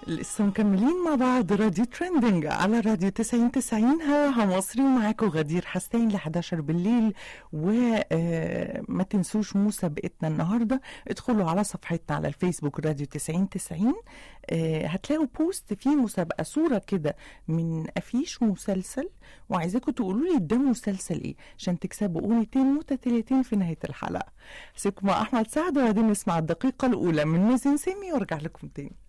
لسه مكملين مع بعض راديو ترندنج على راديو 90 90 هواها مصري ومعاكم غدير حسين ل 11 بالليل وما تنسوش مسابقتنا النهارده ادخلوا على صفحتنا على الفيسبوك راديو 90 90 آه، هتلاقوا بوست فيه مسابقه صوره كده من افيش مسلسل وعايزاكم تقولوا لي ده مسلسل ايه عشان تكسبوا اغنيتين متتاليتين في نهايه الحلقه هسيبكم مع احمد سعد وبعدين نسمع الدقيقه الاولى من مازن سامي وارجع لكم تاني